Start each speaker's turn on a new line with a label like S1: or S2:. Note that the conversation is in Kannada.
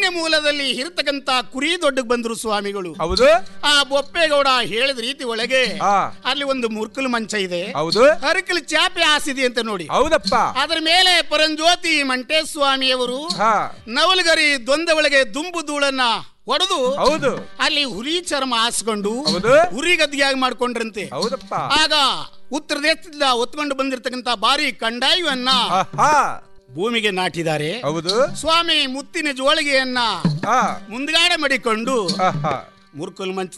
S1: ಮೂಲದಲ್ಲಿ ಇರತಕ್ಕಂತ ಕುರಿ ದೊಡ್ಡಗ್ ಬಂದ್ರು ಸ್ವಾಮಿಗಳು
S2: ಹೌದು
S1: ಆ ಬೊಪ್ಪೇಗೌಡ ಹೇಳಿದ ರೀತಿ ಒಳಗೆ
S2: ಆ
S1: ಅಲ್ಲಿ ಒಂದು ಮುರ್ಕಲ್ ಮಂಚ ಇದೆ
S2: ಹೌದು
S1: ಹರಕಲ್ ಚಾಪೆ ಹಾಸಿದೆ ಅಂತ ನೋಡಿ
S2: ಹೌದಪ್ಪ
S1: ಅದರ ಮೇಲೆ ಪರಂಜ್ಯೋತಿ ಮಂಟೇಸ್ವಾಮಿಯವರು
S2: ಹಾ
S1: ನವಲಗರಿ ದೊಂದ ಒಳಗೆ ದುಂಬು ಧೂಳನ್ನ ಹೊಡೆದು
S2: ಹೌದು
S1: ಅಲ್ಲಿ ಹುಲಿ ಚರ್ಮ ಹಾಸ್ಕೊಂಡು
S2: ಹೌದು
S1: ಹುರಿ ಗದ್ದಿಯಾಗಿ ಮಾಡ್ಕೊಂಡ್ರಂತೆ
S2: ಹೌದಪ್ಪ
S1: ಆಗ ಉತ್ತರ ದೇಶದಿಂದ ಹೊತ್ಕೊಂಡು ಬಂದಿರತಕ್ಕಂತ ಭಾರಿ ಕಂಡಾಯವನ್ನ
S2: ಆಹಾ
S1: ಭೂಮಿಗೆ ನಾಟಿದ್ದಾರೆ
S2: ಹೌದು
S1: ಸ್ವಾಮಿ ಮುತ್ತಿನ ಜೋಳಿಗೆಯನ್ನ
S2: ಹಾ
S1: ಮುಂದ್ಗಾಡೆ ಮಾಡಿಕೊಂಡು
S2: ಆಹಾ
S1: ಮುರ್ಕುಲ್ ಮಂಚ